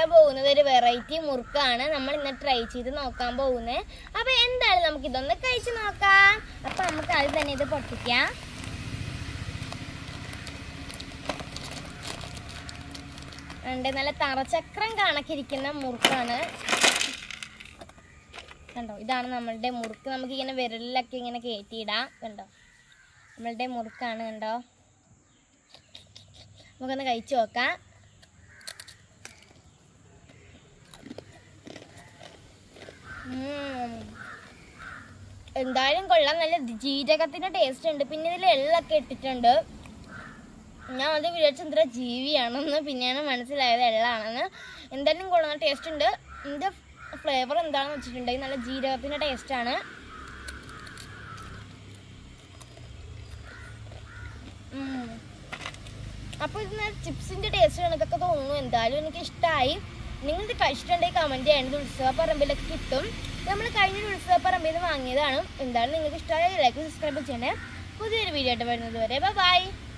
ചെയ്യാൻ പോകുന്നത് ഒരു വെറൈറ്റി മുറുക്കാണ് നമ്മൾ ഇന്ന് ട്രൈ ചെയ്ത് നോക്കാൻ പോകുന്നത് അപ്പൊ എന്തായാലും നമുക്ക് ഇതൊന്ന് കഴിച്ചു നോക്കാം അപ്പൊ നമുക്ക് ആദ്യം തന്നെ ഇത് പൊട്ടിക്കാം ഉണ്ട് നല്ല തറചക്രം കണക്കിരിക്കുന്ന മുറുക്കാണ് കണ്ടോ ഇതാണ് നമ്മളുടെ മുറുക്ക് നമുക്ക് ഇങ്ങനെ വിരലിലൊക്കെ ഇങ്ങനെ കയറ്റിയിടാം കണ്ടോ നമ്മളുടെ മുറുക്കാണ് കണ്ടോ നമുക്കൊന്ന് കഴിച്ചു നോക്കാം ഉം. എന്തായാലും കൊള്ളാം നല്ല ജീരകത്തിന്റെ ടേസ്റ്റ് ഉണ്ട് പിന്നെ ഇതിൽ എള്ളൊക്കെ ഇട്ടിട്ടുണ്ട് ഞാൻ അത് വിചാരിച്ച എന്തര ജീവിയാണെന്ന് പിന്നെയാണ് മനസ്സിലായത് എള്ളാണെന്ന് എന്തായാലും കൊള്ളുന്ന ടേസ്റ്റ് ഉണ്ട് ഇതിന്റെ ഫ്ലേവർ എന്താണെന്ന് വെച്ചിട്ടുണ്ടെങ്കിൽ നല്ല ജീരകത്തിന്റെ ടേസ്റ്റ് ആണ് ഉം. അപ്പോൾ ഇത് ചിപ്സിന്റെ ടേസ്റ്റ് കണക്കൊക്കെ തോന്നുന്നു എന്തായാലും എനിക്ക് ഇഷ്ടമായി നിങ്ങൾ ഇത് കഴിച്ചിട്ടുണ്ടെങ്കിൽ കമന്റ് ചെയ്യേണ്ടത് ഉത്സവപ്പറമ്പിലൊക്കെ കിട്ടും നമ്മൾ കഴിഞ്ഞ ഉത്സവപ്പറമ്പിൽ നിന്ന് വാങ്ങിയതാണ് എന്തായാലും നിങ്ങൾക്ക് ഇഷ്ടമായ ലൈക്ക് സബ്സ്ക്രൈബ് ചെയ്യണേ പുതിയൊരു വീഡിയോ ആയിട്ട് വരുന്നത് വരെ ബൈ